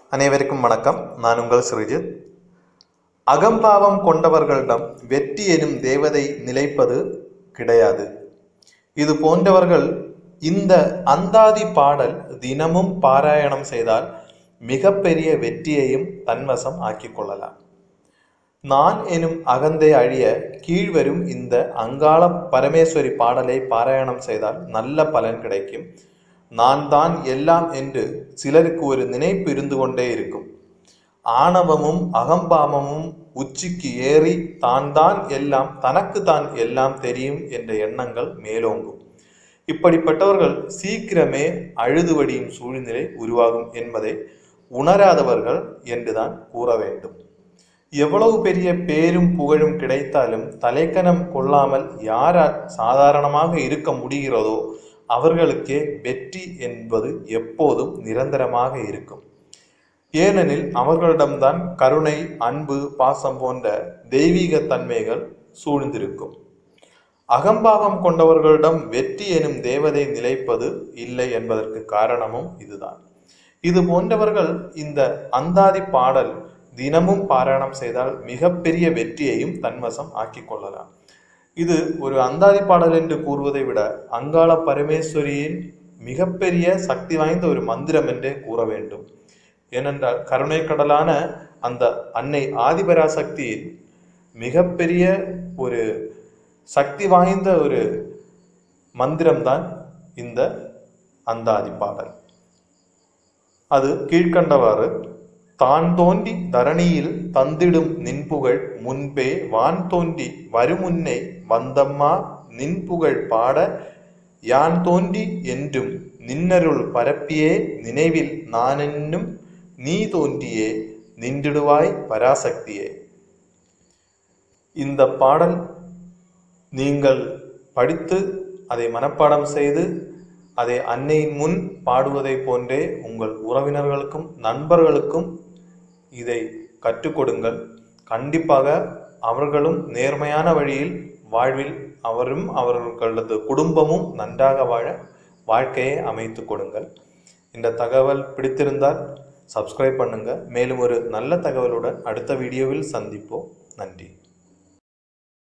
அனைவருக்கும் வணக்கம் நான் உங்கள் ஸ்ரீஜித் அகம்பாவம் கொண்டவர்களிடம் வெற்றி எனும் தேவதை நிலைப்பது கிடையாது இது போன்றவர்கள் இந்த அந்தாதி பாடல் தினமும் பாராயணம் செய்தால் மிகப்பெரிய வெற்றியையும் தன்வசம் ஆக்கிக் கொள்ளலாம் நான் எனும் அகந்தை அழிய கீழ்வரும் இந்த அங்காள பரமேஸ்வரி பாடலை பாராயணம் செய்தால் நல்ல பலன் கிடைக்கும் நான் தான் எல்லாம் என்று சிலருக்கு ஒரு நினைப்பு இருந்து கொண்டே இருக்கும் ஆணவமும் அகம்பாவமும் உச்சிக்கு ஏறி தான் தான் எல்லாம் தனக்கு தான் எல்லாம் தெரியும் என்ற எண்ணங்கள் மேலோங்கும் இப்படிப்பட்டவர்கள் சீக்கிரமே அழுதுவடியும் சூழ்நிலை உருவாகும் என்பதை உணராதவர்கள் என்றுதான் கூற வேண்டும் எவ்வளவு பெரிய பேரும் புகழும் கிடைத்தாலும் தலைக்கணம் கொள்ளாமல் யாரால் சாதாரணமாக இருக்க முடிகிறதோ அவர்களுக்கே வெற்றி என்பது எப்போதும் நிரந்தரமாக இருக்கும் ஏனெனில் அவர்களிடம்தான் கருணை அன்பு பாசம் போன்ற தெய்வீக தன்மைகள் சூழ்ந்திருக்கும் அகம்பாகம் கொண்டவர்களிடம் வெற்றி எனும் தேவதை நிலைப்பது இல்லை என்பதற்கு காரணமும் இதுதான் இது போன்றவர்கள் இந்த அந்தாதி பாடல் தினமும் பாராயணம் செய்தால் மிகப்பெரிய வெற்றியையும் தன்வசம் ஆக்கிக் கொள்ளலாம் இது ஒரு அந்தாதி பாடல் என்று கூறுவதை விட அங்காள பரமேஸ்வரியின் மிகப்பெரிய சக்தி வாய்ந்த ஒரு மந்திரம் என்றே கூற வேண்டும் ஏனென்றால் கருணை கடலான அந்த அன்னை ஆதிபராசக்தியின் மிகப்பெரிய ஒரு சக்தி வாய்ந்த ஒரு மந்திரம்தான் இந்த அந்தாதி பாடல் அது கீழ்கண்டவாறு தான் தோன்றி தரணியில் தந்திடும் நின்புகழ் முன்பே வான் தோன்றி வருமுன்னை வந்தம்மா நின்புகழ் பாட யான் தோன்றி என்றும் நின்னருள் பரப்பியே நினைவில் நானென்னும் நீ தோன்றியே நின்றிடுவாய் பராசக்தியே இந்த பாடல் நீங்கள் படித்து அதை மனப்பாடம் செய்து அதை அன்னையின் முன் பாடுவதை போன்றே உங்கள் உறவினர்களுக்கும் நண்பர்களுக்கும் இதை கற்றுக் கொடுங்கள் கண்டிப்பாக அவர்களும் நேர்மையான வழியில் வாழ்வில் அவரும் அவர்களது குடும்பமும் நன்றாக வாழ வாழ்க்கையை அமைத்து கொடுங்கள் இந்த தகவல் பிடித்திருந்தால் சப்ஸ்கிரைப் பண்ணுங்க மேலும் ஒரு நல்ல தகவலுடன் அடுத்த வீடியோவில் சந்திப்போம் நன்றி